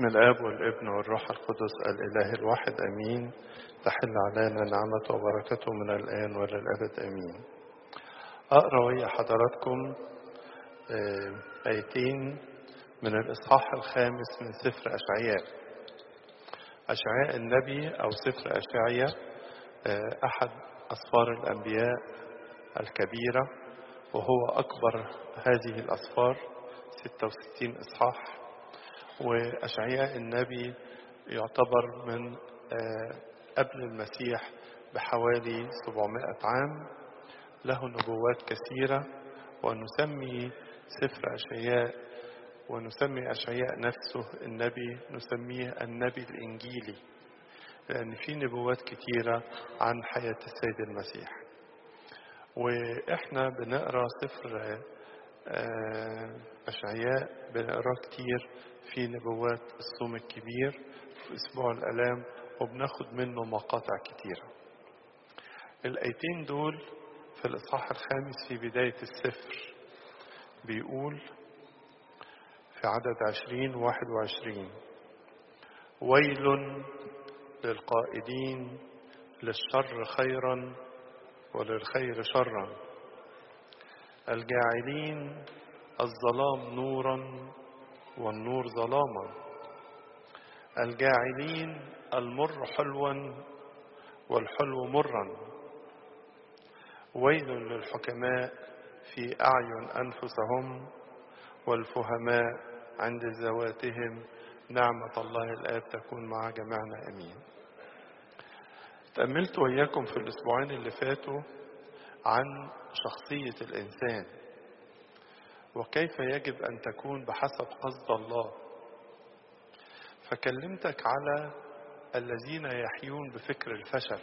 الآب والابن والروح القدس الإله الواحد أمين تحل علينا نعمة وبركته من الآن وللأبد أمين أقرأ ويا حضراتكم آيتين من الإصحاح الخامس من سفر أشعياء أشعياء النبي أو سفر أشعياء أحد أسفار الأنبياء الكبيرة وهو أكبر هذه الأسفار 66 إصحاح وأشعياء النبي يعتبر من قبل المسيح بحوالي 700 عام له نبوات كثيرة ونسمي سفر أشعياء ونسمي أشعياء نفسه النبي نسميه النبي الإنجيلي لأن في نبوات كثيرة عن حياة السيد المسيح وإحنا بنقرأ سفر أشعياء بنقرأ كتير في نبوات الصوم الكبير في أسبوع الألام وبناخد منه مقاطع كتيرة الآيتين دول في الإصحاح الخامس في بداية السفر بيقول في عدد عشرين واحد وعشرين ويل للقائدين للشر خيرا وللخير شرا الجاعلين الظلام نورا والنور ظلاما الجاعلين المر حلوا والحلو مرا ويل للحكماء في أعين أنفسهم والفهماء عند ذواتهم نعمة الله الآب تكون مع جميعنا أمين تأملت وإياكم في الأسبوعين اللي فاتوا عن شخصية الإنسان وكيف يجب أن تكون بحسب قصد الله فكلمتك على الذين يحيون بفكر الفشل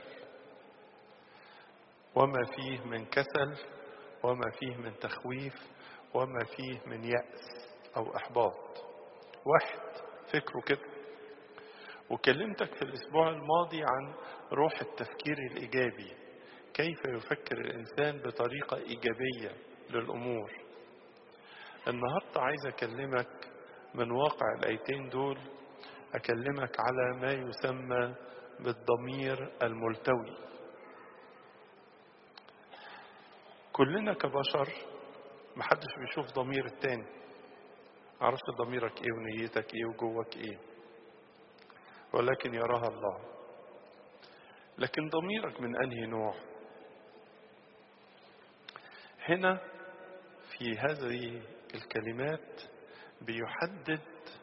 وما فيه من كسل وما فيه من تخويف وما فيه من يأس أو إحباط واحد فكره كده وكلمتك في الأسبوع الماضي عن روح التفكير الإيجابي كيف يفكر الإنسان بطريقة إيجابية للأمور النهاردة عايز أكلمك من واقع الآيتين دول أكلمك على ما يسمى بالضمير الملتوي كلنا كبشر محدش بيشوف ضمير التاني معرفش ضميرك ايه ونيتك ايه وجوك ايه ولكن يراها الله لكن ضميرك من انهي نوع هنا في هذه الكلمات بيحدد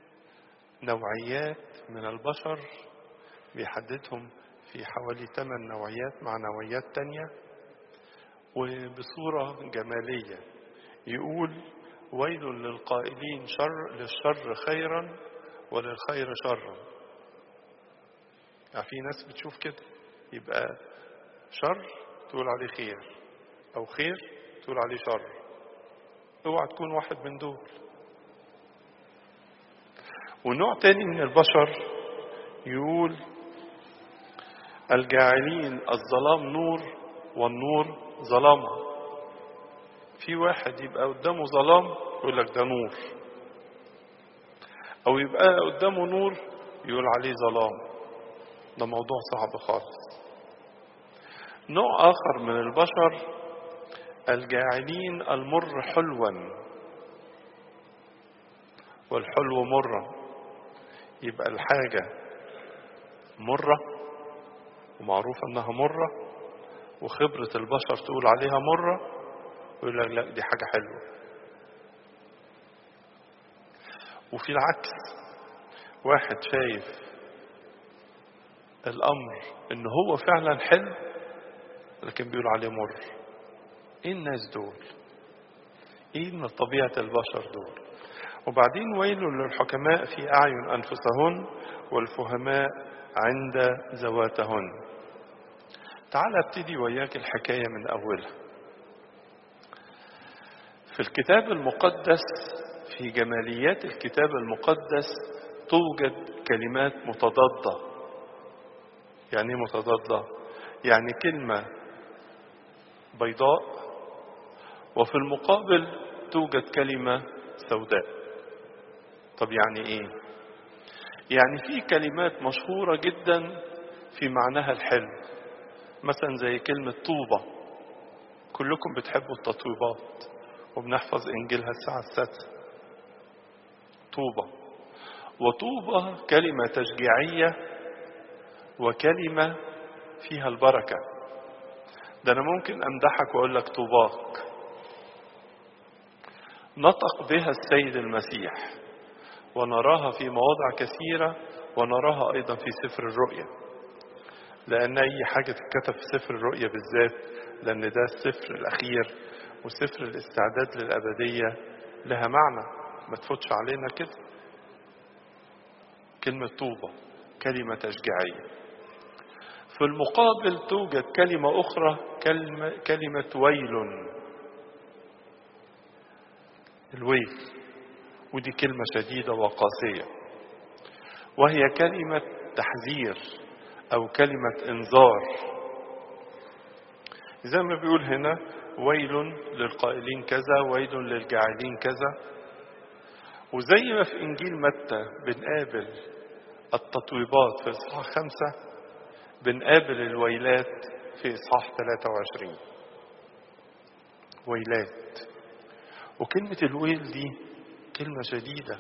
نوعيات من البشر بيحددهم في حوالي ثمان نوعيات مع نوعيات تانية وبصورة جمالية يقول ويل للقائلين شر للشر خيرا وللخير شرا يعني في ناس بتشوف كده يبقى شر تقول عليه خير او خير تقول عليه شر اوعى تكون واحد من دول ونوع تاني من البشر يقول الجاعلين الظلام نور والنور ظلام في واحد يبقى قدامه ظلام يقول لك ده نور او يبقى قدامه نور يقول عليه ظلام ده موضوع صعب خالص نوع اخر من البشر الجاعلين المر حلوا والحلو مرا يبقى الحاجة مرة ومعروف انها مرة وخبرة البشر تقول عليها مرة ويقول لك لا دي حاجة حلوة وفي العكس واحد شايف الأمر إن هو فعلا حلو لكن بيقول عليه مر إيه الناس دول إيه من طبيعة البشر دول وبعدين ويل للحكماء في أعين أنفسهن والفهماء عند ذواتهن تعال ابتدي وياك الحكاية من أولها في الكتاب المقدس في جماليات الكتاب المقدس توجد كلمات متضادة يعني ايه متضادة يعني كلمة بيضاء وفي المقابل توجد كلمة سوداء طب يعني ايه يعني في كلمات مشهورة جدا في معناها الحلو مثلا زي كلمة طوبة كلكم بتحبوا التطويبات وبنحفظ إنجيلها الساعة السادسة طوبة وطوبة كلمة تشجيعية وكلمة فيها البركة ده أنا ممكن أمدحك وأقول لك طوباك نطق بها السيد المسيح ونراها في مواضع كثيرة ونراها أيضا في سفر الرؤيا لأن أي حاجة تتكتب في سفر الرؤيا بالذات لأن ده السفر الأخير وسفر الاستعداد للأبدية لها معنى ما تفوتش علينا كده كلمة طوبة كلمة تشجيعية في المقابل توجد كلمة أخرى كلمة, كلمة ويل الويل ودي كلمة شديدة وقاسية وهي كلمة تحذير أو كلمة إنذار زي ما بيقول هنا ويل للقائلين كذا ويل للجاعلين كذا وزي ما في إنجيل متى بنقابل التطويبات في إصحاح خمسة بنقابل الويلات في إصحاح 23 ويلات وكلمة الويل دي كلمة شديدة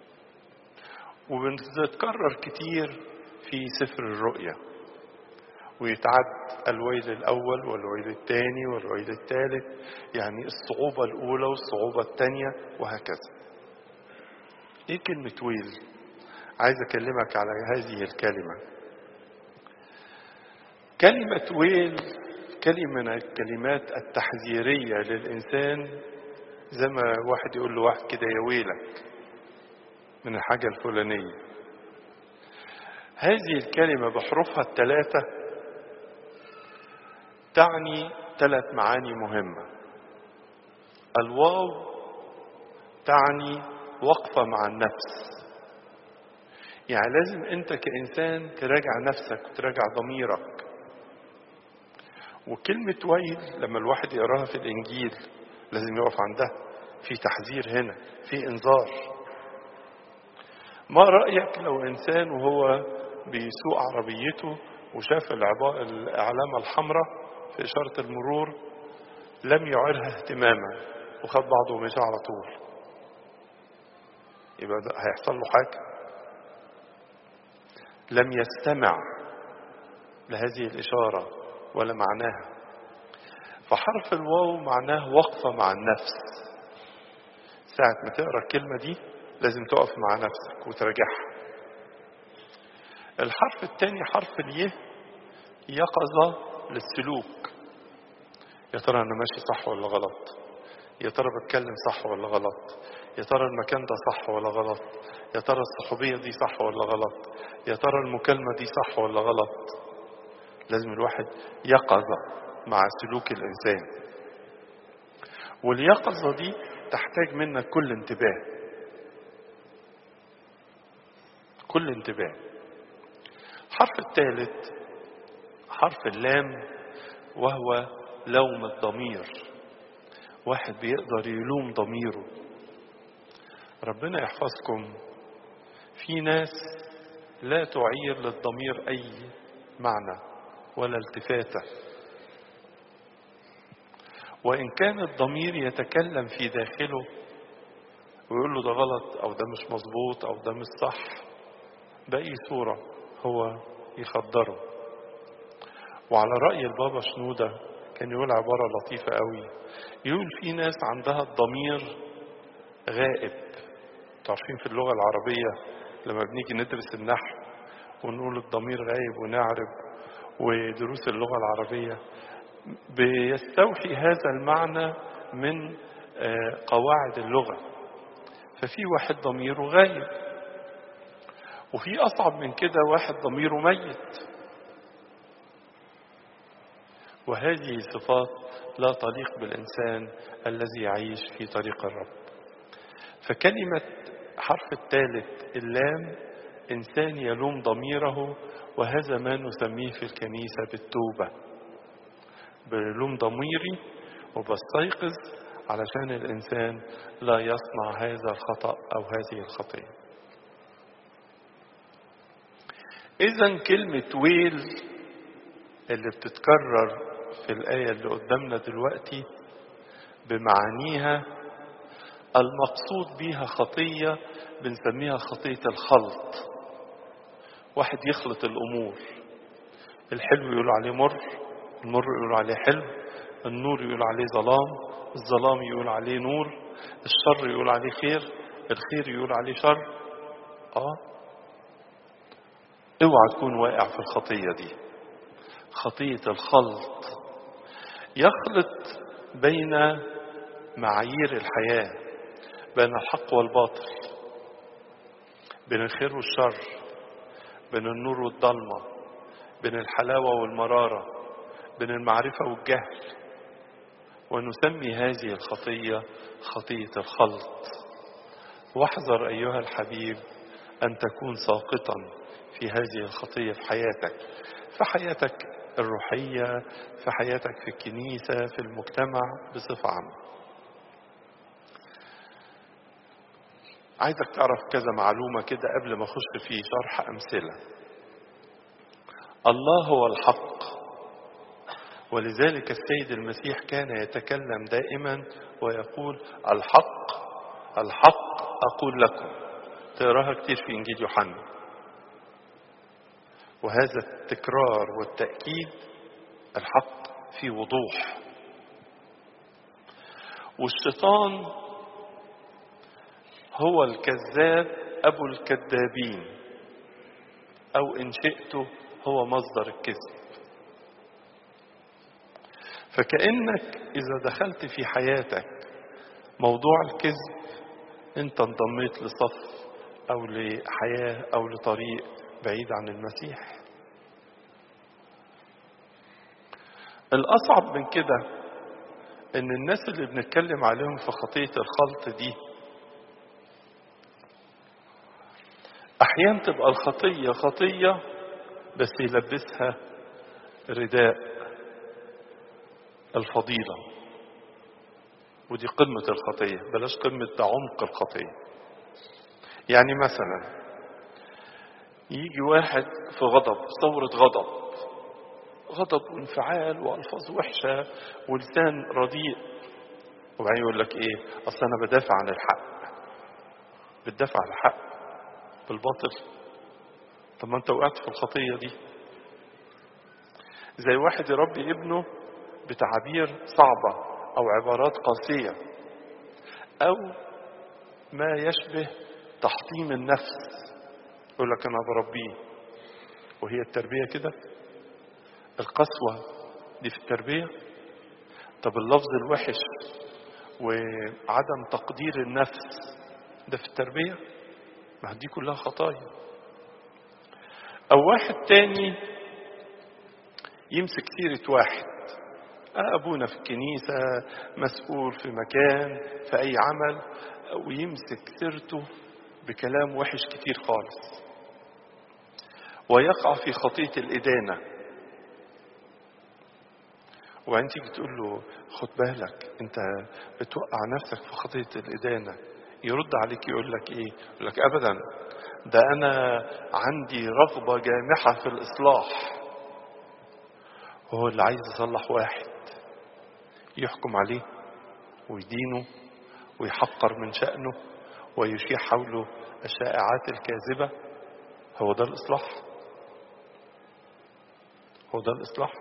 وبتتكرر كتير في سفر الرؤيا ويتعد الويل الأول والويل الثاني والويل الثالث يعني الصعوبة الأولى والصعوبة الثانية وهكذا إيه كلمة ويل عايز أكلمك على هذه الكلمة كلمة ويل كلمة من الكلمات التحذيرية للإنسان زي ما واحد يقول له واحد كده يا ويلك من الحاجة الفلانية هذه الكلمة بحروفها الثلاثة تعني ثلاث معاني مهمة الواو تعني وقفة مع النفس يعني لازم انت كإنسان تراجع نفسك وتراجع ضميرك وكلمة ويل لما الواحد يقراها في الإنجيل لازم يقف عندها في تحذير هنا في إنذار ما رأيك لو إنسان وهو بيسوق عربيته وشاف العلامة الحمراء في إشارة المرور لم يعرها اهتماما وخد بعضه ومشى على طول يبقى ده هيحصل له حاجة لم يستمع لهذه الإشارة ولا معناها فحرف الواو معناه وقفة مع النفس ساعة ما تقرأ الكلمة دي لازم تقف مع نفسك وتراجعها الحرف الثاني حرف اليه يقظة للسلوك يا ترى أنا ماشي صح ولا غلط يا ترى بتكلم صح ولا غلط يا ترى المكان ده صح ولا غلط يا ترى الصحوبية دي صح ولا غلط يا ترى المكالمة دي صح ولا غلط لازم الواحد يقظة مع سلوك الإنسان واليقظة دي تحتاج منك كل انتباه كل انتباه حرف الثالث حرف اللام وهو لوم الضمير واحد بيقدر يلوم ضميره ربنا يحفظكم في ناس لا تعير للضمير أي معنى ولا التفاتة وإن كان الضمير يتكلم في داخله ويقول له ده غلط أو ده مش مظبوط أو ده مش صح بأي صورة هو يخدره وعلى رأي البابا شنودة كان يقول عبارة لطيفة قوي يقول في ناس عندها الضمير غائب تعرفين في اللغة العربية لما بنيجي ندرس النحو ونقول الضمير غايب ونعرب ودروس اللغة العربية بيستوحي هذا المعنى من قواعد اللغة ففي واحد ضميره غايب وفي أصعب من كده واحد ضميره ميت وهذه صفات لا تليق بالإنسان الذي يعيش في طريق الرب فكلمة حرف الثالث اللام إنسان يلوم ضميره وهذا ما نسميه في الكنيسة بالتوبة بلوم ضميري وبستيقظ علشان الإنسان لا يصنع هذا الخطأ أو هذه الخطية إذا كلمة ويل اللي بتتكرر في الآية اللي قدامنا دلوقتي بمعانيها المقصود بيها خطية بنسميها خطية الخلط واحد يخلط الأمور الحلو يقول عليه مر المر يقول عليه حلو النور يقول عليه ظلام الظلام يقول عليه نور الشر يقول عليه خير الخير يقول عليه شر اه اوعى تكون واقع في الخطية دي خطية الخلط يخلط بين معايير الحياة بين الحق والباطل بين الخير والشر بين النور والضلمة بين الحلاوة والمرارة بين المعرفة والجهل ونسمي هذه الخطية خطية الخلط واحذر أيها الحبيب أن تكون ساقطا في هذه الخطية في حياتك في حياتك الروحية في حياتك في الكنيسة في المجتمع بصفة عامة عايزك تعرف كذا معلومة كده قبل ما أخش في شرح أمثلة الله هو الحق ولذلك السيد المسيح كان يتكلم دائما ويقول الحق الحق أقول لكم تراها كتير في إنجيل يوحنا وهذا التكرار والتأكيد الحق في وضوح والشيطان هو الكذاب أبو الكذابين أو إن شئت هو مصدر الكذب فكأنك إذا دخلت في حياتك موضوع الكذب أنت انضميت لصف أو لحياة أو لطريق بعيد عن المسيح الأصعب من كده إن الناس اللي بنتكلم عليهم في خطية الخلط دي أحيانا تبقى الخطية خطية بس يلبسها رداء الفضيلة ودي قمة الخطية بلاش قمة ده عمق الخطية يعني مثلا يجي واحد في غضب ثورة غضب غضب وانفعال وألفاظ وحشة ولسان رديء وبعدين يقول لك ايه اصل انا بدافع عن الحق بتدافع عن الحق بالباطل طب ما انت وقعت في الخطية دي زي واحد يربي ابنه بتعابير صعبة أو عبارات قاسية أو ما يشبه تحطيم النفس يقول لك أنا بربيه وهي التربية كده القسوة دي في التربية طب اللفظ الوحش وعدم تقدير النفس ده في التربية ما دي كلها خطايا أو واحد تاني يمسك سيرة واحد أبونا في الكنيسة مسؤول في مكان في أي عمل ويمسك سيرته بكلام وحش كتير خالص ويقع في خطية الإدانة وبعدين تيجي تقول له خد بالك انت بتوقع نفسك في خطية الإدانة يرد عليك يقول لك ايه يقول لك ابدا ده انا عندي رغبة جامحة في الاصلاح وهو اللي عايز يصلح واحد يحكم عليه ويدينه ويحقر من شأنه ويشيع حوله الشائعات الكاذبة هو ده الإصلاح هو ده الإصلاح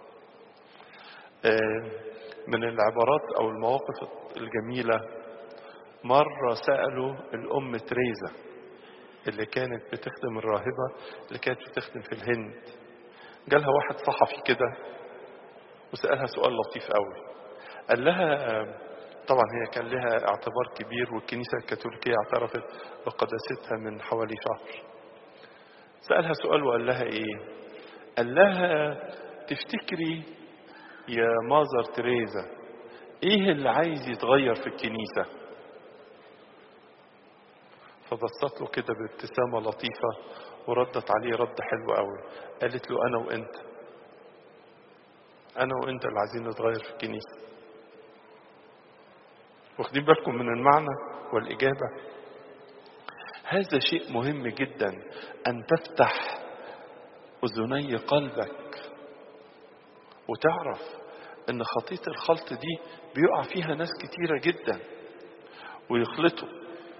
من العبارات أو المواقف الجميلة مرة سألوا الأم تريزا اللي كانت بتخدم الراهبة اللي كانت بتخدم في الهند جالها واحد صحفي كده وسألها سؤال لطيف قوي قال لها طبعا هي كان لها اعتبار كبير والكنيسة الكاثوليكية اعترفت بقداستها من حوالي شهر سألها سؤال وقال لها ايه قال لها تفتكري يا مازر تريزا ايه اللي عايز يتغير في الكنيسة فبصت له كده بابتسامة لطيفة وردت عليه رد حلو قوي قالت له انا وانت انا وانت اللي عايزين نتغير في الكنيسة واخدين بالكم من المعنى والإجابة هذا شيء مهم جدا أن تفتح أذني قلبك وتعرف ان خطية الخلط دي بيقع فيها ناس كتيرة جدا ويخلطوا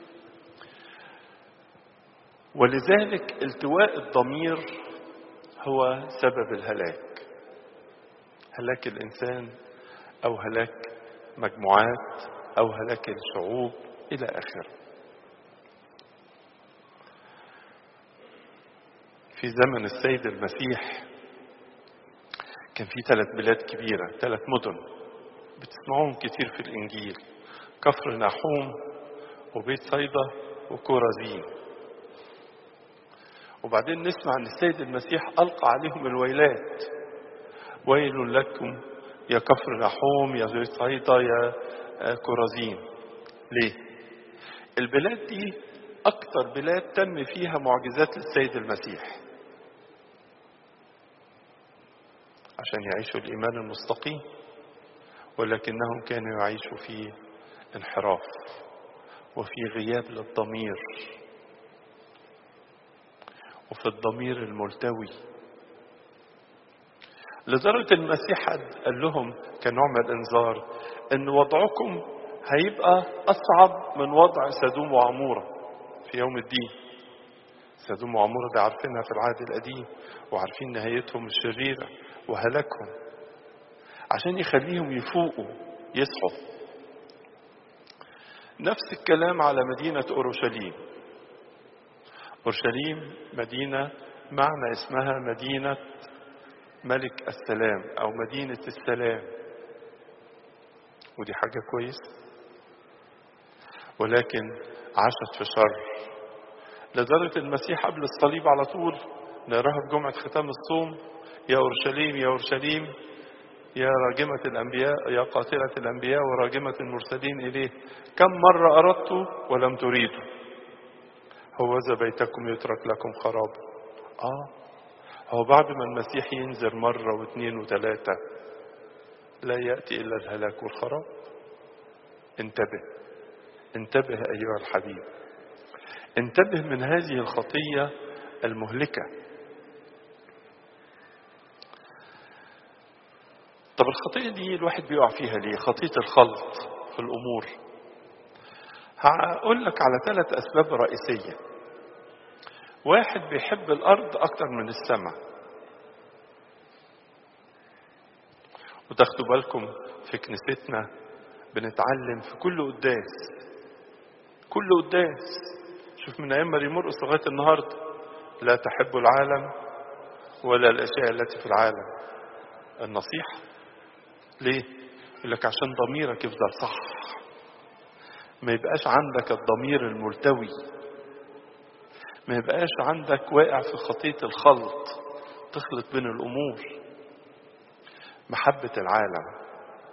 ولذلك التواء الضمير هو سبب الهلاك هلاك الإنسان أو هلاك مجموعات أو هلاك الشعوب إلى آخره في زمن السيد المسيح كان في ثلاث بلاد كبيرة ثلاث مدن بتسمعوهم كتير في الإنجيل كفر ناحوم وبيت صيدا وكورازين وبعدين نسمع أن السيد المسيح ألقى عليهم الويلات ويل لكم يا كفر ناحوم يا بيت صيدا يا كورازين ليه؟ البلاد دي أكتر بلاد تم فيها معجزات للسيد المسيح عشان يعيشوا الإيمان المستقيم ولكنهم كانوا يعيشوا في انحراف وفي غياب للضمير وفي الضمير الملتوي لدرجة المسيح قال لهم كنوع من الإنذار إن وضعكم هيبقى أصعب من وضع سدوم وعمورة في يوم الدين سدوم وعمورة دي عارفينها في العهد القديم وعارفين نهايتهم الشريرة وهلاكهم عشان يخليهم يفوقوا يصحوا نفس الكلام على مدينة أورشليم أورشليم مدينة معنى اسمها مدينة ملك السلام أو مدينة السلام ودي حاجة كويسة ولكن عاشت في شر لدرجة المسيح قبل الصليب على طول نراها في جمعة ختام الصوم يا أورشليم يا أورشليم يا راجمة الأنبياء يا قاتلة الأنبياء وراجمة المرسلين إليه كم مرة أردت ولم تريدوا هوذا بيتكم يترك لكم خراب آه هو بعد ما المسيح ينزل مرة واثنين وثلاثة لا يأتي إلا الهلاك والخراب انتبه انتبه أيها الحبيب انتبه من هذه الخطية المهلكة طب الخطية دي الواحد بيقع فيها ليه خطية الخلط في الأمور هقول لك على ثلاث أسباب رئيسية واحد بيحب الأرض أكتر من السماء وتاخدوا بالكم في كنيستنا بنتعلم في كل قداس كل قداس شوف من أيام مريم مرقس لغاية النهاردة لا تحب العالم ولا الأشياء التي في العالم النصيحة ليه؟ يقول لك عشان ضميرك يفضل صح ما يبقاش عندك الضمير الملتوي ما يبقاش عندك واقع في خطية الخلط تخلط بين الأمور محبة العالم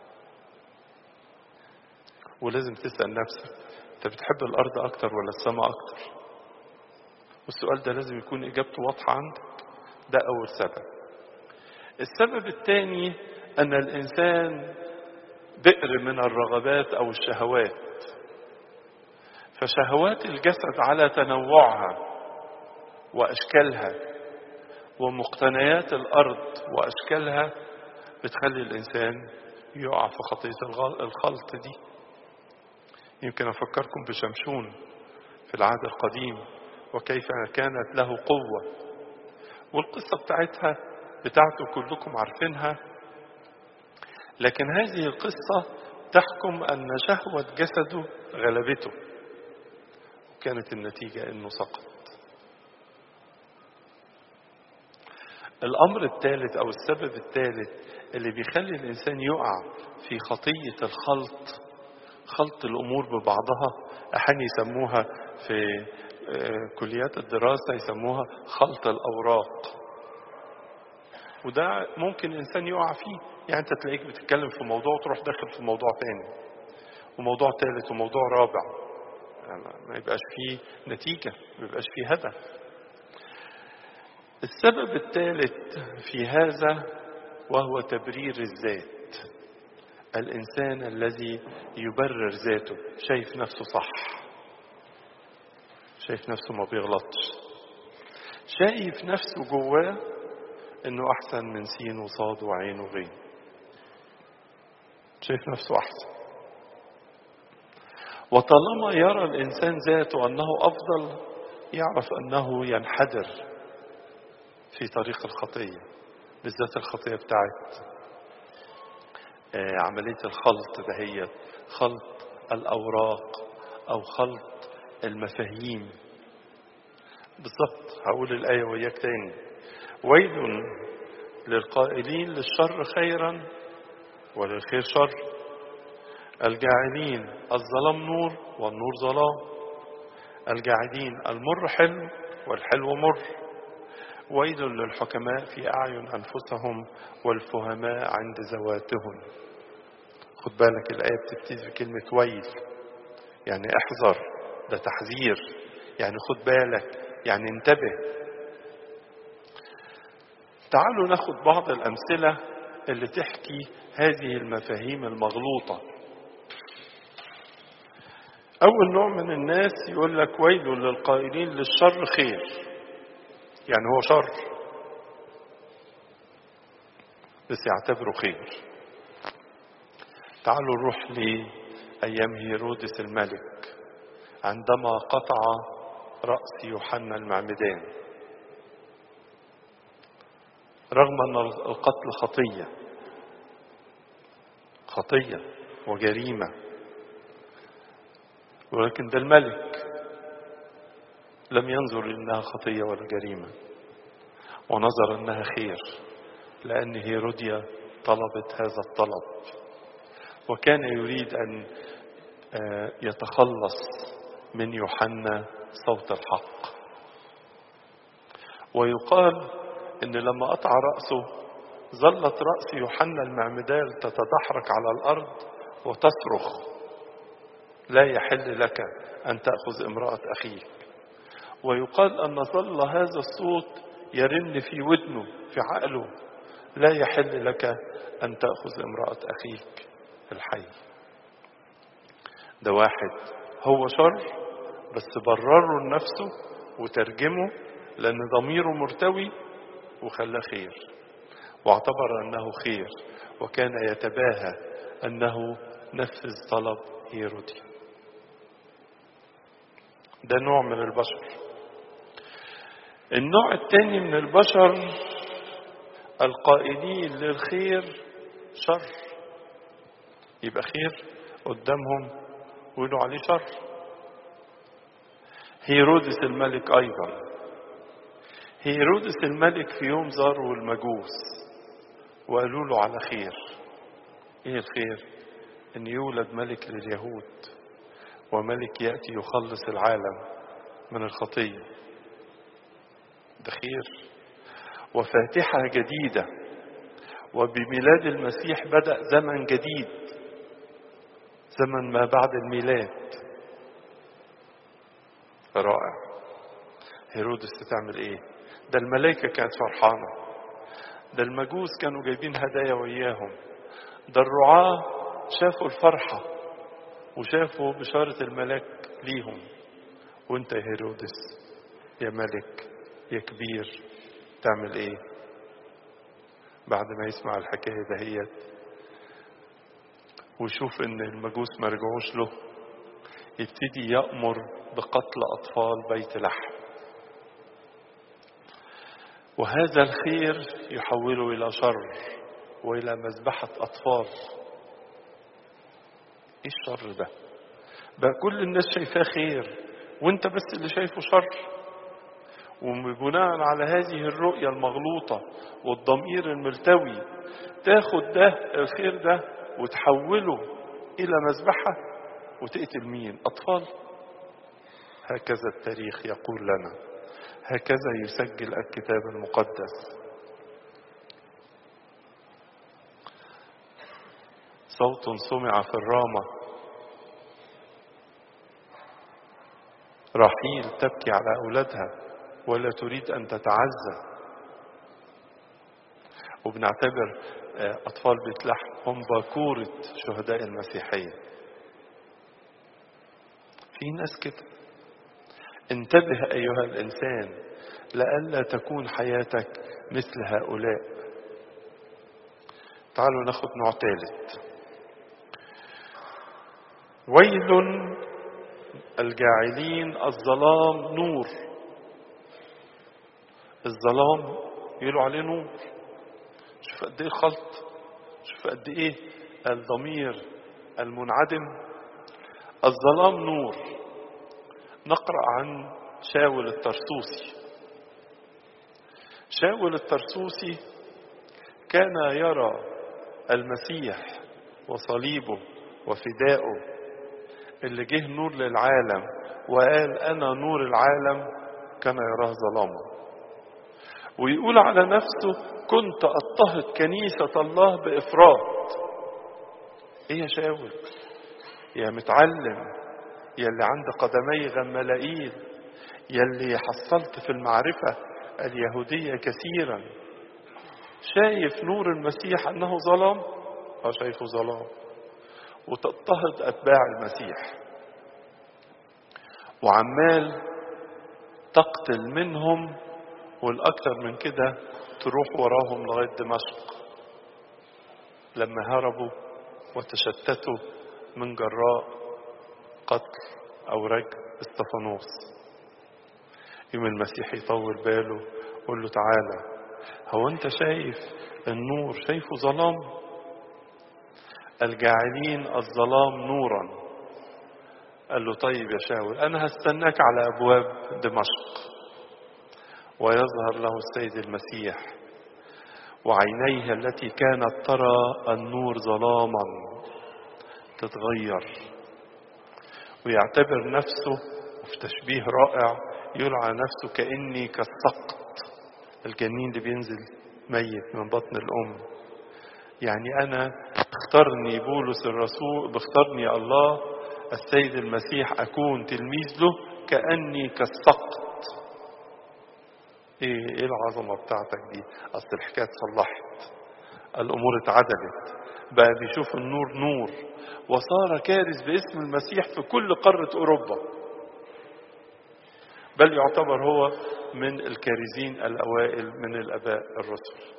ولازم تسأل نفسك أنت بتحب الأرض أكتر ولا السماء أكتر والسؤال ده لازم يكون إجابته واضحة عندك ده أول سبب السبب الثاني أن الإنسان بئر من الرغبات أو الشهوات فشهوات الجسد على تنوعها وأشكالها ومقتنيات الأرض وأشكالها بتخلي الإنسان يقع في خطية الخلط دي يمكن أفكركم بشمشون في العهد القديم وكيف كانت له قوة والقصة بتاعتها بتاعته كلكم عارفينها لكن هذه القصة تحكم أن شهوة جسده غلبته كانت النتيجة أنه سقط الأمر الثالث أو السبب الثالث اللي بيخلي الإنسان يقع في خطية الخلط خلط الأمور ببعضها أحيانا يسموها في كليات الدراسة يسموها خلط الأوراق وده ممكن الإنسان يقع فيه يعني أنت تلاقيك بتتكلم في موضوع وتروح داخل في موضوع تاني وموضوع ثالث وموضوع رابع ما يبقاش فيه نتيجة ما يبقاش فيه هدف السبب الثالث في هذا وهو تبرير الذات الإنسان الذي يبرر ذاته شايف نفسه صح شايف نفسه ما بيغلطش شايف نفسه جواه انه احسن من سين وصاد وعين وغين شايف نفسه احسن وطالما يرى الانسان ذاته انه افضل يعرف انه ينحدر في طريق الخطيه بالذات الخطيه بتاعت عمليه الخلط دهيت خلط الاوراق او خلط المفاهيم بالضبط هقول الايه وياك تاني ويل للقائلين للشر خيرا وللخير شر الجاعلين الظلام نور والنور ظلام الجاعلين المر حلو والحلو مر ويل للحكماء في أعين أنفسهم والفهماء عند ذواتهم خد بالك الآية بتبتدي بكلمة ويل يعني احذر ده تحذير يعني خد بالك يعني انتبه تعالوا ناخد بعض الأمثلة اللي تحكي هذه المفاهيم المغلوطة أول نوع من الناس يقول لك ويل للقائلين للشر خير يعني هو شر بس يعتبره خير تعالوا نروح لأيام هيرودس الملك عندما قطع رأس يوحنا المعمدان رغم أن القتل خطية خطية وجريمة ولكن ده الملك لم ينظر إنها خطية ولا جريمة ونظر إنها خير لأن هيروديا طلبت هذا الطلب وكان يريد أن يتخلص من يوحنا صوت الحق ويقال ان لما قطع رأسه ظلت رأس يوحنا المعمدان تتدحرج على الأرض وتصرخ لا يحل لك أن تأخذ امرأة أخيك ويقال أن ظل هذا الصوت يرن في ودنه في عقله لا يحل لك أن تأخذ امرأة أخيك الحي ده واحد هو شر بس برره لنفسه وترجمه لأن ضميره مرتوي وخلاه خير واعتبر أنه خير وكان يتباهى أنه نفذ طلب هيرودي ده نوع من البشر النوع الثاني من البشر القائلين للخير شر يبقى خير قدامهم ويقولوا عليه شر هيرودس الملك أيضا هيرودس الملك في يوم زاروا المجوس وقالوا له على خير ايه الخير ان يولد ملك لليهود وملك يأتي يخلص العالم من الخطية ده خير وفاتحة جديدة وبميلاد المسيح بدأ زمن جديد زمن ما بعد الميلاد رائع هيرودس تعمل ايه ده الملائكة كانت فرحانة ده المجوس كانوا جايبين هدايا وياهم ده الرعاة شافوا الفرحة وشافوا بشارة الملاك ليهم وانت يا هيرودس يا ملك يا كبير تعمل ايه بعد ما يسمع الحكاية دهيت ويشوف ان المجوس ما رجعوش له يبتدي يأمر بقتل أطفال بيت لحم وهذا الخير يحوله إلى شر وإلى مذبحة أطفال إيه الشر ده بقى كل الناس شايفاه خير وانت بس اللي شايفه شر وبناء على هذه الرؤية المغلوطة والضمير الملتوي تاخد ده الخير ده وتحوله إلى مذبحة وتقتل مين أطفال هكذا التاريخ يقول لنا هكذا يسجل الكتاب المقدس صوت سمع في الرامة رحيل تبكي على أولادها ولا تريد أن تتعزى وبنعتبر أطفال بيت لحم هم باكورة شهداء المسيحية في ناس كده انتبه أيها الإنسان لئلا تكون حياتك مثل هؤلاء تعالوا ناخد نوع ثالث ويل الجاعلين الظلام نور الظلام يقولوا عليه نور شوف قد ايه خلط شوف قد ايه الضمير المنعدم الظلام نور نقرا عن شاول الترسوسي شاول الترسوسي كان يرى المسيح وصليبه وفدائه اللي جه نور للعالم وقال انا نور العالم كان يراه ظلاما ويقول على نفسه كنت اضطهد كنيسة الله بإفراط ايه يا شاول يا متعلم يا اللي عند قدمي غملائيل يا اللي حصلت في المعرفة اليهودية كثيرا شايف نور المسيح انه ظلام اه شايفه ظلام وتضطهد اتباع المسيح وعمال تقتل منهم والاكثر من كده تروح وراهم لغايه دمشق لما هربوا وتشتتوا من جراء قتل او رجم استفانوس يوم المسيح يطول باله يقول له تعالى هو انت شايف النور شايفه ظلام الجاعلين الظلام نورا قال له طيب يا شاول انا هستناك على ابواب دمشق ويظهر له السيد المسيح وعينيه التي كانت ترى النور ظلاما تتغير ويعتبر نفسه وفي تشبيه رائع يقول على نفسه كاني كالسقط الجنين اللي بينزل ميت من بطن الام يعني انا اختارني بولس الرسول باختارني الله السيد المسيح اكون تلميذ له كاني كالسقط ايه ايه العظمه بتاعتك دي اصل الحكايه اتصلحت الامور اتعدلت بقى بيشوف النور نور وصار كارث باسم المسيح في كل قاره اوروبا بل يعتبر هو من الكارزين الاوائل من الاباء الرسل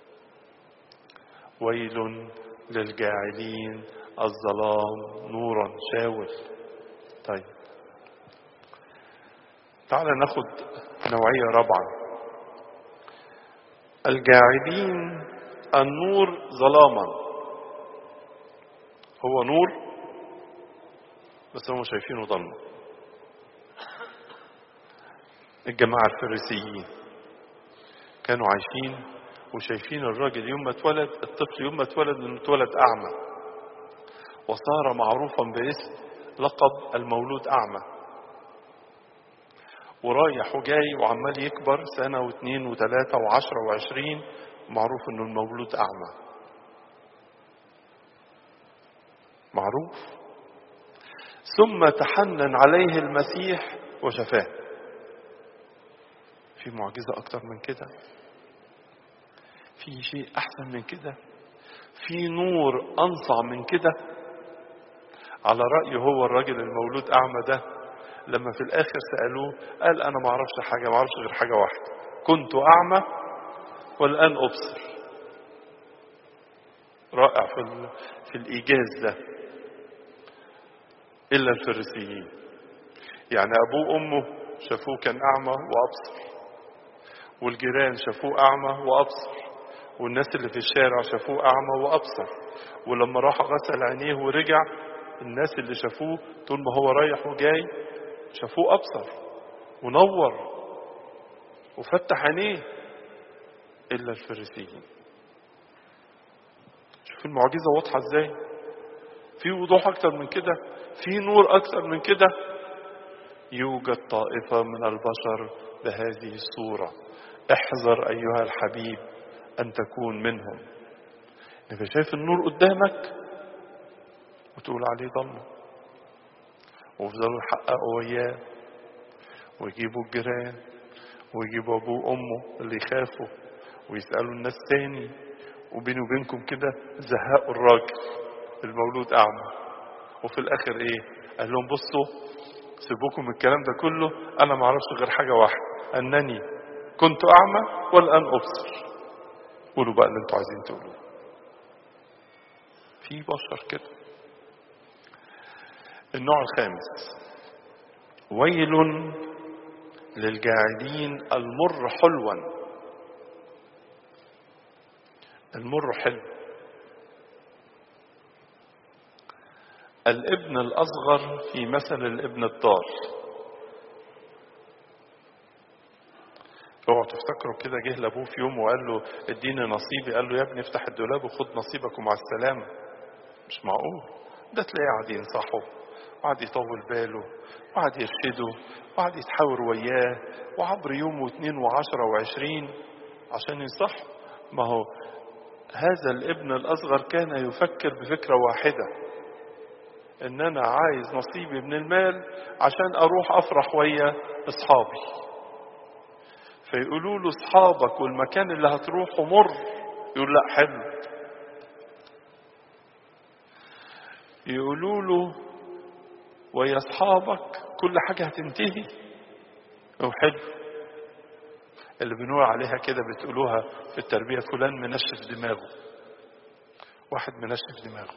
ويل للجاعلين الظلام نورا شاول طيب تعال ناخد نوعية رابعة الجاعلين النور ظلاما هو نور بس هم شايفينه ظلمة الجماعة الفريسيين كانوا عايشين وشايفين الراجل يوم ما اتولد الطفل يوم ما اتولد انه اتولد اعمى وصار معروفا باسم لقب المولود اعمى ورايح وجاي وعمال يكبر سنة واثنين وثلاثة وعشرة وعشرين معروف انه المولود اعمى معروف ثم تحنن عليه المسيح وشفاه في معجزة اكتر من كده في شيء احسن من كده في نور انصع من كده على رأيه هو الراجل المولود اعمى ده لما في الاخر سألوه قال انا ما اعرفش حاجة ما اعرفش غير حاجة واحدة كنت اعمى والان ابصر رائع في, ال... في الايجاز ده الا الفريسيين يعني ابوه وامه شافوه كان اعمى وابصر والجيران شافوه اعمى وابصر والناس اللي في الشارع شافوه اعمى وابصر ولما راح غسل عينيه ورجع الناس اللي شافوه طول ما هو رايح وجاي شافوه ابصر ونور وفتح عينيه الا الفريسيين شوف المعجزه واضحه ازاي في وضوح اكتر من كده في نور اكتر من كده يوجد طائفه من البشر بهذه الصوره احذر ايها الحبيب ان تكون منهم انت شايف النور قدامك وتقول عليه ضلمه ويفضلوا يحققوا وياه ويجيبوا الجيران ويجيبوا ابوه وامه اللي يخافوا ويسالوا الناس تاني وبيني وبينكم كده زهقوا الراجل المولود اعمى وفي الاخر ايه قال لهم بصوا سيبوكم من الكلام ده كله انا ما اعرفش غير حاجه واحده انني كنت أعمى والآن أبصر قولوا بقى اللي انتوا عايزين تقولوه في بشر كده النوع الخامس ويل للجاعلين المر حلوا المر حلو الابن الأصغر في مثل الابن الضال اوعوا تفتكروا كده جه لابوه في يوم وقال له اديني نصيبي قال له يا ابني افتح الدولاب وخد نصيبك ومع السلامه مش معقول ده تلاقيه قاعد ينصحه وقعد يطول باله وقعد يرشده وقعد يتحاور وياه وعبر يوم واثنين وعشرة وعشرين عشان ينصحه ما هو هذا الابن الأصغر كان يفكر بفكرة واحدة إن أنا عايز نصيبي من المال عشان أروح أفرح ويا أصحابي فيقولوا له أصحابك والمكان اللي هتروحه مر يقول لا حلو يقولوا له ويا أصحابك كل حاجة هتنتهي أو حلو اللي بنقول عليها كده بتقولوها في التربية فلان منشف دماغه واحد منشف دماغه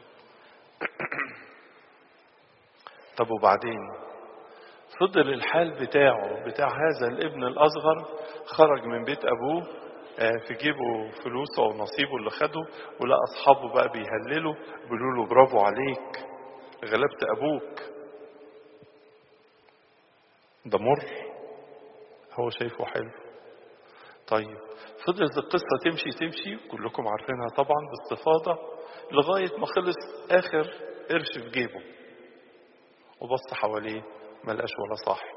طب وبعدين فضل الحال بتاعه بتاع هذا الابن الأصغر خرج من بيت أبوه في جيبه فلوسه أو نصيبه اللي خده ولقى أصحابه بقى بيهللوا بيقولوا له برافو عليك غلبت أبوك ده مر هو شايفه حلو طيب فضلت القصة تمشي تمشي كلكم عارفينها طبعا باستفاضة لغاية ما خلص آخر قرش في جيبه وبص حواليه ما لقاش ولا صاحب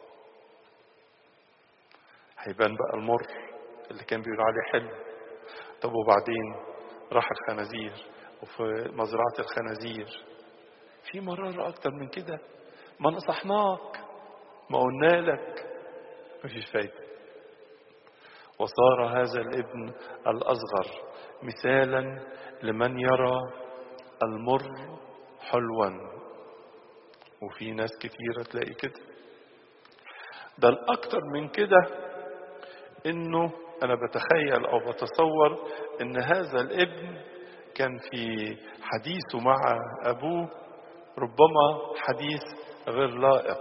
هيبان بقى المر اللي كان بيقول عليه حلو طب وبعدين راح الخنازير وفي مزرعة الخنازير في مرارة أكتر من كده ما نصحناك ما قلنا لك مفيش فايدة وصار هذا الابن الأصغر مثالا لمن يرى المر حلوا وفي ناس كتيرة تلاقي كده ده الأكتر من كده إنه أنا بتخيل أو بتصور إن هذا الابن كان في حديثه مع أبوه ربما حديث غير لائق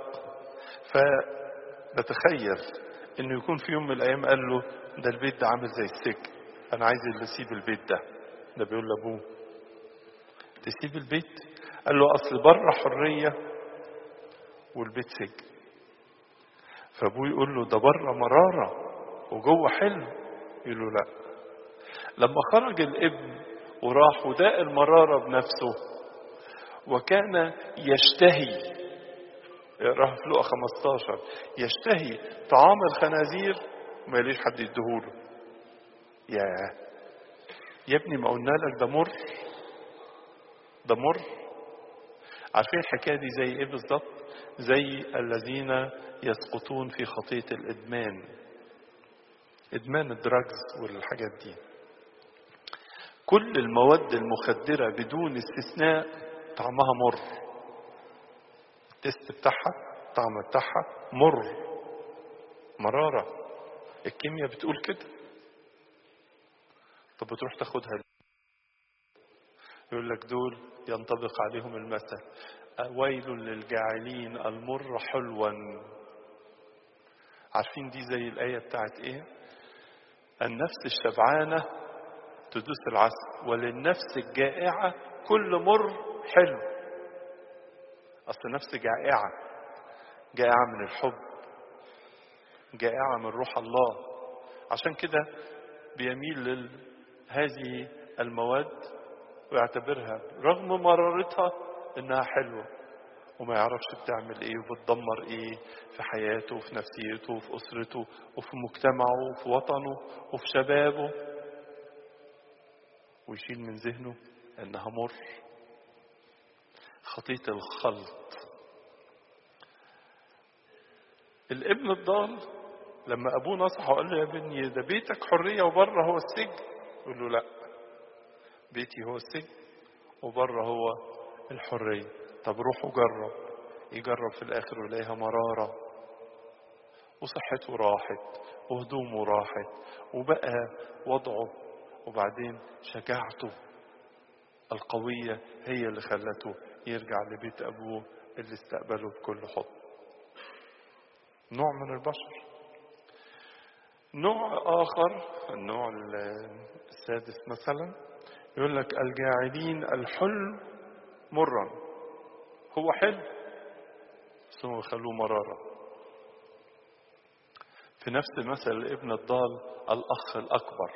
فبتخيل إنه يكون في يوم من الأيام قال له ده البيت ده عامل زي السجن أنا عايز اللي يسيب البيت ده ده بيقول لأبوه تسيب البيت قال له أصل بره حرية والبيت سجن فابوه يقول له ده بره مرارة وجوه حلو يقول له لا لما خرج الابن وراح وداق المرارة بنفسه وكان يشتهي راح في لقى 15 يشتهي طعام الخنازير ما يليش حد يديهوله يا يا ابني ما قلنا لك ده مر ده مر عارفين الحكايه دي زي ايه بالظبط زي الذين يسقطون في خطيه الادمان ادمان الدراجز والحاجات دي كل المواد المخدره بدون استثناء طعمها مر التست بتاعها الطعم بتاعها مر مراره الكيمياء بتقول كده طب بتروح تاخدها يقول لك دول ينطبق عليهم المثل ويل للجاعلين المر حلوا عارفين دي زي الآية بتاعت إيه النفس الشبعانة تدوس العسل وللنفس الجائعة كل مر حلو أصل نفس جائعة جائعة من الحب جائعة من روح الله عشان كده بيميل لهذه المواد ويعتبرها رغم مرارتها انها حلوه وما يعرفش بتعمل ايه وبتدمر ايه في حياته وفي نفسيته وفي اسرته وفي مجتمعه وفي وطنه وفي شبابه ويشيل من ذهنه انها مر خطية الخلط الابن الضال لما ابوه نصحه وقال له يا ابني ده بيتك حريه وبره هو السجن يقول له لا بيتي هو السجن وبره هو الحريه طب روح وجرب يجرب في الاخر ويلاقيها مراره وصحته راحت وهدومه راحت وبقى وضعه وبعدين شجاعته القوية هي اللي خلته يرجع لبيت أبوه اللي استقبله بكل حب نوع من البشر نوع آخر النوع السادس مثلا يقول لك الجاعلين الحلم مرا هو حلو بس هم يخلوه مرارة في نفس مثل ابن الضال الأخ الأكبر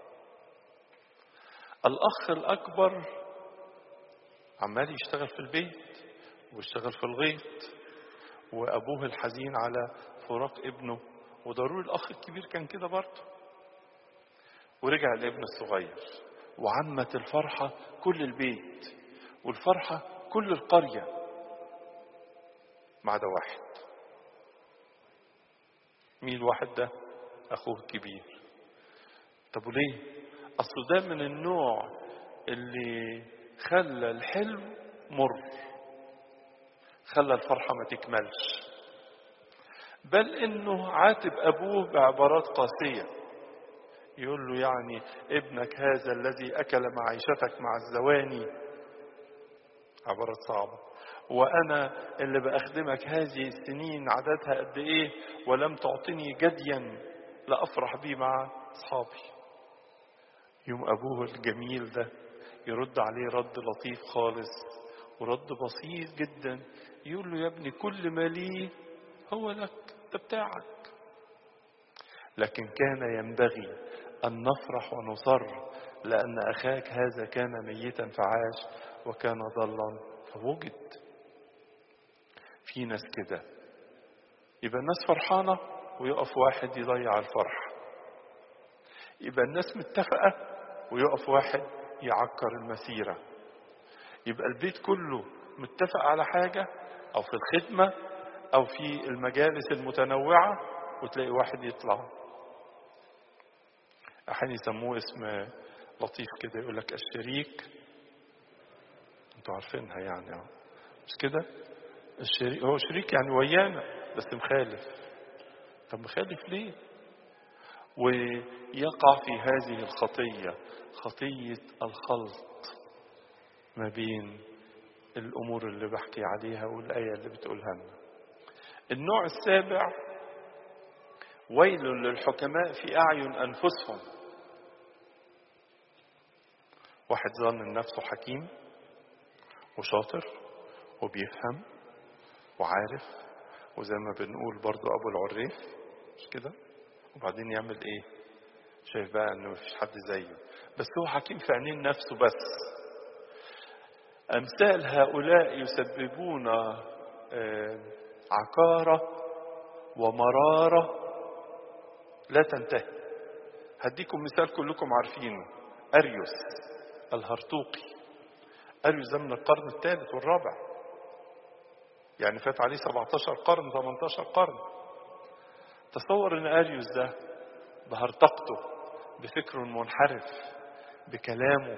الأخ الأكبر عمال يشتغل في البيت ويشتغل في الغيط وأبوه الحزين على فراق ابنه وضروري الأخ الكبير كان كده برضه ورجع الابن الصغير وعمت الفرحة كل البيت والفرحة كل القرية ما عدا واحد مين الواحد ده أخوه الكبير طب وليه أصل ده من النوع اللي خلى الحلم مر خلى الفرحة ما تكملش بل انه عاتب ابوه بعبارات قاسية يقول له يعني ابنك هذا الذي اكل معيشتك مع الزواني عبارات صعبة وانا اللي باخدمك هذه السنين عددها قد ايه ولم تعطني جديا لافرح بيه مع اصحابي يوم ابوه الجميل ده يرد عليه رد لطيف خالص ورد بسيط جدا يقول له يا ابني كل ما لي هو لك ده بتاعك لكن كان ينبغي أن نفرح ونصر لأن أخاك هذا كان ميتا فعاش وكان ضلا فوجد في ناس كده يبقى الناس فرحانة ويقف واحد يضيع الفرح يبقى الناس متفقة ويقف واحد يعكر المسيرة يبقى البيت كله متفق على حاجة أو في الخدمة أو في المجالس المتنوعة وتلاقي واحد يطلع أحيانا يسموه اسم لطيف كده يقول لك الشريك انتوا عارفينها يعني اه مش كده الشريك هو شريك يعني ويانا بس مخالف طب مخالف ليه ويقع في هذه الخطية خطية الخلط ما بين الأمور اللي بحكي عليها والآية اللي بتقولها لنا النوع السابع ويل للحكماء في أعين أنفسهم واحد ظن نفسه حكيم وشاطر وبيفهم وعارف وزي ما بنقول برضو أبو العريف مش كده وبعدين يعمل إيه شايف بقى إنه مفيش حد زيه بس هو حكيم في عينين نفسه بس أمثال هؤلاء يسببون عكارة ومرارة لا تنتهي هديكم مثال كلكم عارفينه أريوس الهرطوقي أريوس ده من القرن الثالث والرابع يعني فات عليه 17 قرن 18 قرن تصور ان أريوس ده بهرطقته بفكره المنحرف بكلامه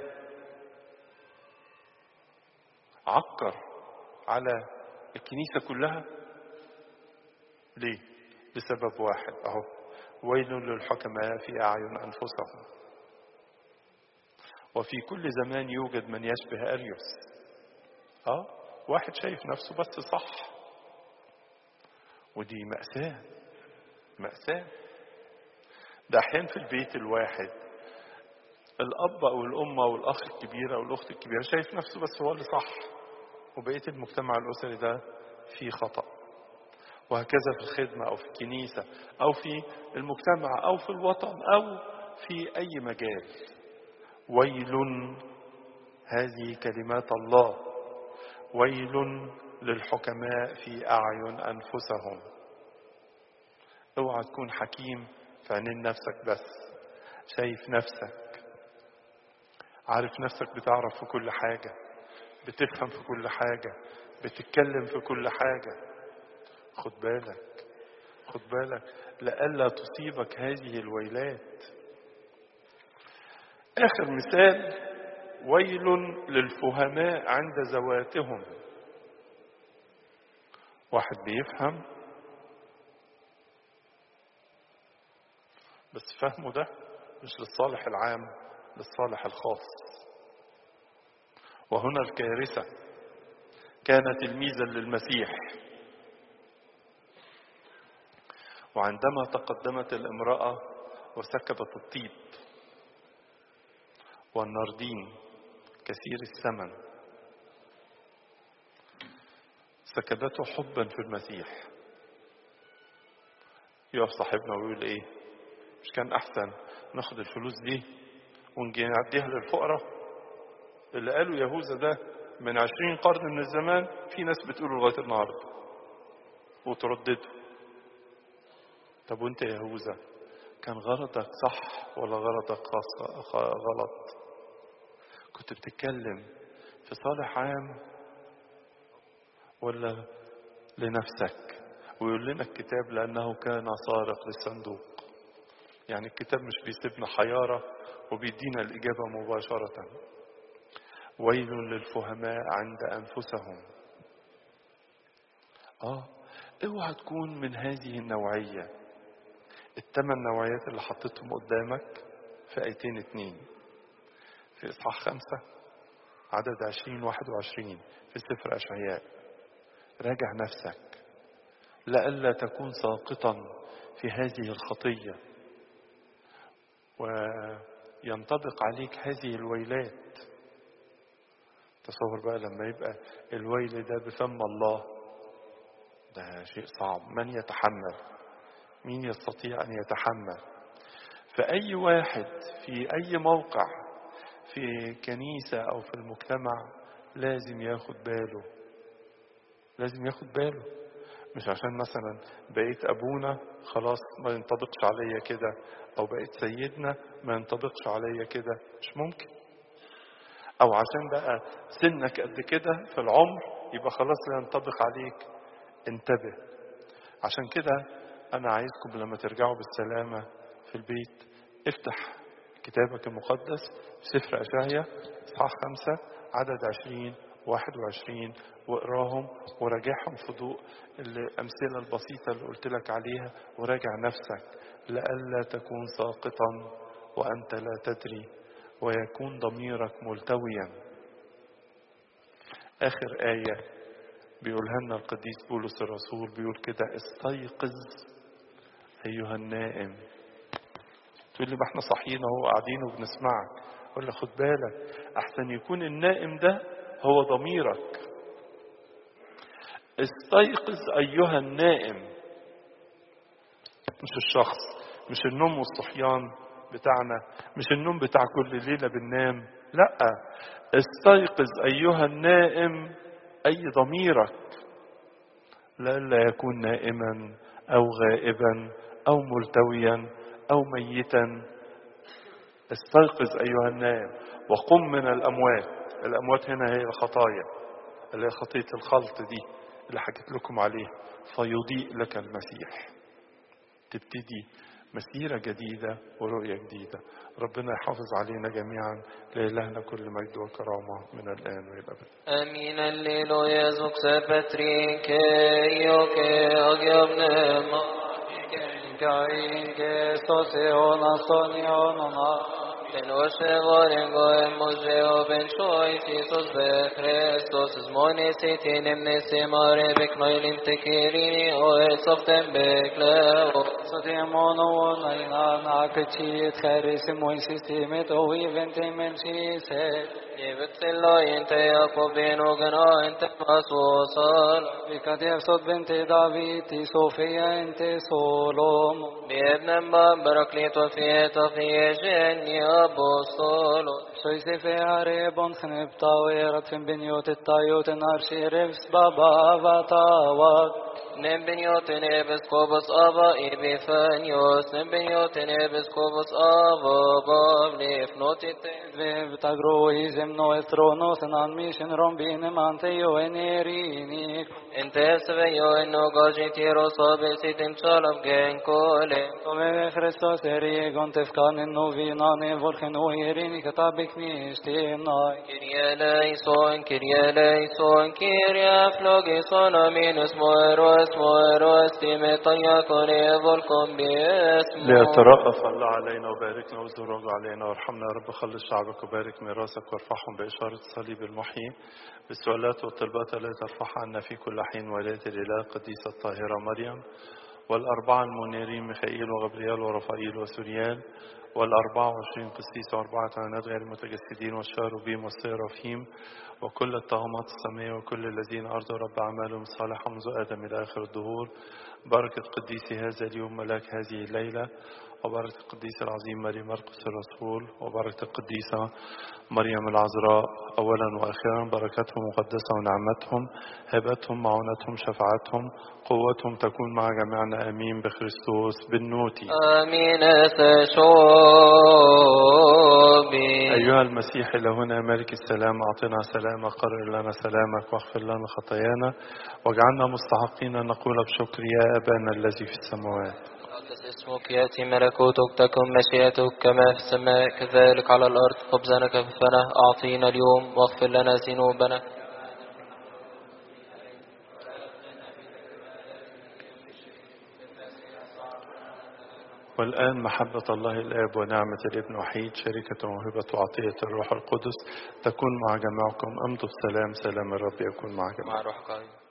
عكر على الكنيسة كلها ليه؟ لسبب واحد أهو ويل للحكماء في أعين أنفسهم وفي كل زمان يوجد من يشبه أريوس اه واحد شايف نفسه بس صح ودي مأساة مأساة ده أحيانا في البيت الواحد الأب أو الأم أو الأخ الكبير أو الأخت الكبيرة شايف نفسه بس هو اللي صح وبقية المجتمع الأسري ده فيه خطأ وهكذا في الخدمة أو في الكنيسة أو في المجتمع أو في الوطن أو في أي مجال ويل هذه كلمات الله ويل للحكماء في أعين أنفسهم اوعى تكون حكيم في عينين نفسك بس شايف نفسك عارف نفسك بتعرف في كل حاجة بتفهم في كل حاجة بتتكلم في كل حاجة خد بالك خد بالك لئلا تصيبك هذه الويلات آخر مثال ويل للفهماء عند ذواتهم واحد بيفهم بس فهمه ده مش للصالح العام للصالح الخاص وهنا الكارثة كان تلميذا للمسيح وعندما تقدمت الامرأة وسكبت الطيب والنردين كثير الثمن سكبته حبا في المسيح يقف صاحبنا ويقول ايه مش كان احسن ناخد الفلوس دي ونجي نعديها للفقراء اللي قالوا يهوذا ده من عشرين قرن من الزمان في ناس بتقوله لغاية النهاردة وتردده طب وانت يا يهوذا كان غلطك صح ولا غلطك خاص غلط كنت بتتكلم في صالح عام ولا لنفسك ويقول لنا الكتاب لأنه كان سارق للصندوق يعني الكتاب مش بيسيبنا حيارة وبيدينا الإجابة مباشرة ويل للفهماء عند أنفسهم آه اوعى تكون من هذه النوعية الثمان نوعيات اللي حطيتهم قدامك في آيتين اتنين في إصحاح خمسة عدد عشرين واحد وعشرين في سفر أشعياء راجع نفسك لئلا تكون ساقطا في هذه الخطية وينطبق عليك هذه الويلات تصور بقى لما يبقى الويل ده بفم الله ده شيء صعب من يتحمل مين يستطيع أن يتحمل فأي واحد في أي موقع في كنيسة أو في المجتمع لازم ياخد باله لازم ياخد باله مش عشان مثلا بقيت أبونا خلاص ما ينطبقش عليا كده أو بقيت سيدنا ما ينطبقش عليا كده مش ممكن أو عشان بقى سنك قد كده في العمر يبقى خلاص لا ينطبق عليك انتبه عشان كده أنا عايزكم لما ترجعوا بالسلامة في البيت افتح كتابك المقدس في سفر أشعيا إصحاح خمسة عدد عشرين واحد وعشرين واقراهم وراجعهم في ضوء الأمثلة البسيطة اللي قلت لك عليها وراجع نفسك لئلا تكون ساقطا وأنت لا تدري ويكون ضميرك ملتويا آخر آية بيقولها لنا القديس بولس الرسول بيقول كده استيقظ أيها النائم تقول لي ما احنا صاحيين اهو قاعدين وبنسمعك اقول لك خد بالك احسن يكون النائم ده هو ضميرك استيقظ ايها النائم مش الشخص مش النوم والصحيان بتاعنا مش النوم بتاع كل ليله بننام لا استيقظ ايها النائم اي ضميرك لئلا يكون نائما او غائبا او ملتويا او ميتا استيقظ ايها النائم وقم من الاموات الاموات هنا هي الخطايا اللي هي خطيه الخلط دي اللي حكيت لكم عليها فيضيء لك المسيح تبتدي مسيرة جديدة ورؤية جديدة ربنا يحافظ علينا جميعا لإلهنا كل مجد وكرامة من الآن وإلى الأبد Amin alleluia zuk se petrin ke io ke agiavne ma kain ke sose ona soni ona Ben oshe voren goem muzeo ben shoi tisos be Christos zmoni sitinem nese mare beknoilim tekirini o esoftem bekleo Sotimono naina nakachit charis moisis timet o eventemen chiset Yevtsillo inte Jakobino gana inte masusal Vikatev sot bente David i Sofia inte Solomon بابن بابركليت وفي تفي جني أبوستولو Soy se fe are bon knepta o erat fin binyot et tayot en arshi revs baba vatawat Nembiniotin episkopos ava ibifanios Nembiniotin episkopos ava bavlif notite Vev tagro izem no estronos en an mission rombinem ante yo en erinik Inte svejo enno gajitiro sabesit in chalab gen kole Tome Christos erigon tefkanen novinane volken o erinik tabik nishtimnai Kyrie eleison, Kyrie eleison, Kyrie flogison aminus moeros اسمه واستيمي طياكم يظلكم باسمه ليترأف الله علينا وباركنا واستر علينا وارحمنا يا رب خلص شعبك وبارك ميراثك وارفعهم بإشارة الصليب المحيي بالسؤالات والطلبات التي ترفعها عنا في كل حين ولاية الإله القديسة الطاهرة مريم والأربعة المنيرين ميخائيل وغبريال ورفائيل وسوريال والأربعة وعشرين قسيس وأربعة عينات غير المتجسدين والشاروبيم والسيرافيم وكل الطغمات السمية وكل الذين أرضوا رب أعمالهم الصالحة منذ آدم إلى آخر الدهور بركة قديس هذا اليوم ملاك هذه الليلة وبركة القديس العظيم مريم مرقس الرسول وبركة القديسة مريم العذراء أولا وأخيرا بركتهم مقدسة ونعمتهم هبتهم معونتهم شفاعتهم قوتهم تكون مع جميعنا آمين بخريستوس بالنوتي آمين تشوبي أيها المسيح إلهنا مالك السلام أعطنا سلامك قرر لنا سلامك واغفر لنا خطايانا واجعلنا مستحقين أن نقول بشكر يا أبانا الذي في السماوات قدس اسمك يأتي ملكوتك تكن مشيئتك كما في السماء كذلك على الأرض خبزنا كفنا أعطينا اليوم واغفر لنا ذنوبنا والآن محبة الله الآب ونعمة الابن وحيد شركة وهبة وعطية الروح القدس تكون مع جميعكم أمضوا بسلام سلام الرب يكون مع جميعكم مع روحك أيضا